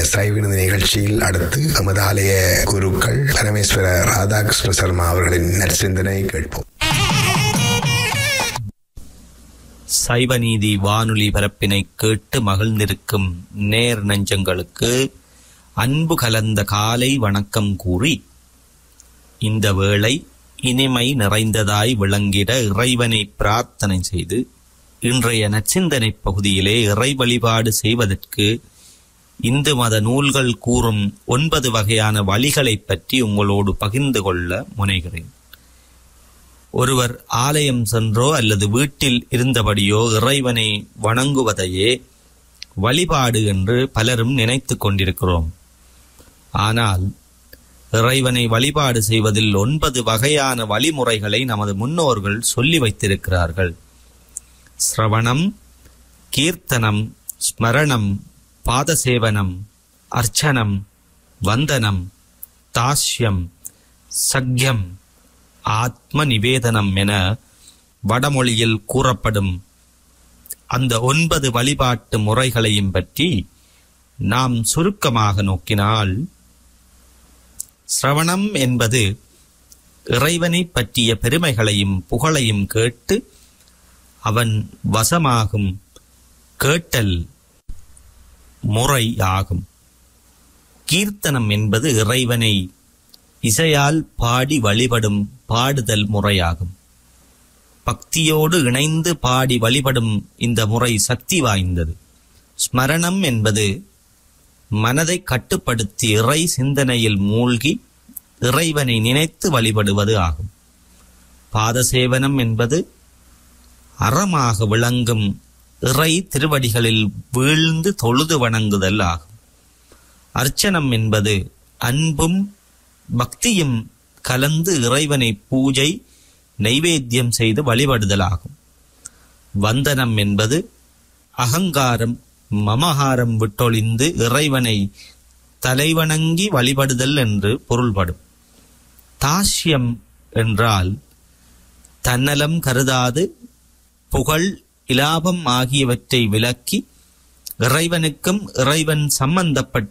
சைவினது நிகழ்ச்சியில் அடுத்து எமது ஆலய குருக்கள் பரமேஸ்வர ராதாகிருஷ்ண சர்மா அவர்களின் நற்சிந்தனை கேட்போம் சைவநீதி வானொலி பரப்பினை கேட்டு மகிழ்ந்திருக்கும் நேர் நெஞ்சங்களுக்கு அன்பு கலந்த காலை வணக்கம் கூறி இந்த வேளை இனிமை நிறைந்ததாய் விளங்கிட இறைவனை பிரார்த்தனை செய்து இன்றைய நச்சிந்தனை பகுதியிலே இறை வழிபாடு செய்வதற்கு இந்து மத நூல்கள் கூறும் ஒன்பது வகையான வழிகளைப் பற்றி உங்களோடு பகிர்ந்து கொள்ள முனைகிறேன் ஒருவர் ஆலயம் சென்றோ அல்லது வீட்டில் இருந்தபடியோ இறைவனை வணங்குவதையே வழிபாடு என்று பலரும் நினைத்து கொண்டிருக்கிறோம் ஆனால் இறைவனை வழிபாடு செய்வதில் ஒன்பது வகையான வழிமுறைகளை நமது முன்னோர்கள் சொல்லி வைத்திருக்கிறார்கள் சிரவணம் கீர்த்தனம் ஸ்மரணம் பாதசேவனம் அர்ச்சனம் வந்தனம் தாஸ்யம் சக்யம் ஆத்ம நிவேதனம் என வடமொழியில் கூறப்படும் அந்த ஒன்பது வழிபாட்டு முறைகளையும் பற்றி நாம் சுருக்கமாக நோக்கினால் சிரவணம் என்பது இறைவனை பற்றிய பெருமைகளையும் புகழையும் கேட்டு அவன் வசமாகும் கேட்டல் முறை ஆகும் கீர்த்தனம் என்பது இறைவனை இசையால் பாடி வழிபடும் பாடுதல் முறையாகும் பக்தியோடு இணைந்து பாடி வழிபடும் இந்த முறை சக்தி வாய்ந்தது ஸ்மரணம் என்பது மனதை கட்டுப்படுத்தி இறை சிந்தனையில் மூழ்கி இறைவனை நினைத்து வழிபடுவது ஆகும் பாதசேவனம் என்பது அறமாக விளங்கும் இறை திருவடிகளில் வீழ்ந்து தொழுது வணங்குதல் ஆகும் அர்ச்சனம் என்பது அன்பும் பக்தியும் கலந்து இறைவனை பூஜை நைவேத்தியம் செய்து வழிபடுதலாகும் வந்தனம் என்பது அகங்காரம் மமகாரம் விட்டொழிந்து இறைவனை தலைவணங்கி வழிபடுதல் என்று பொருள்படும் தாஷ்யம் என்றால் தன்னலம் கருதாது புகழ் இலாபம் ஆகியவற்றை விலக்கி இறைவனுக்கும் இறைவன் சம்பந்தப்பட்ட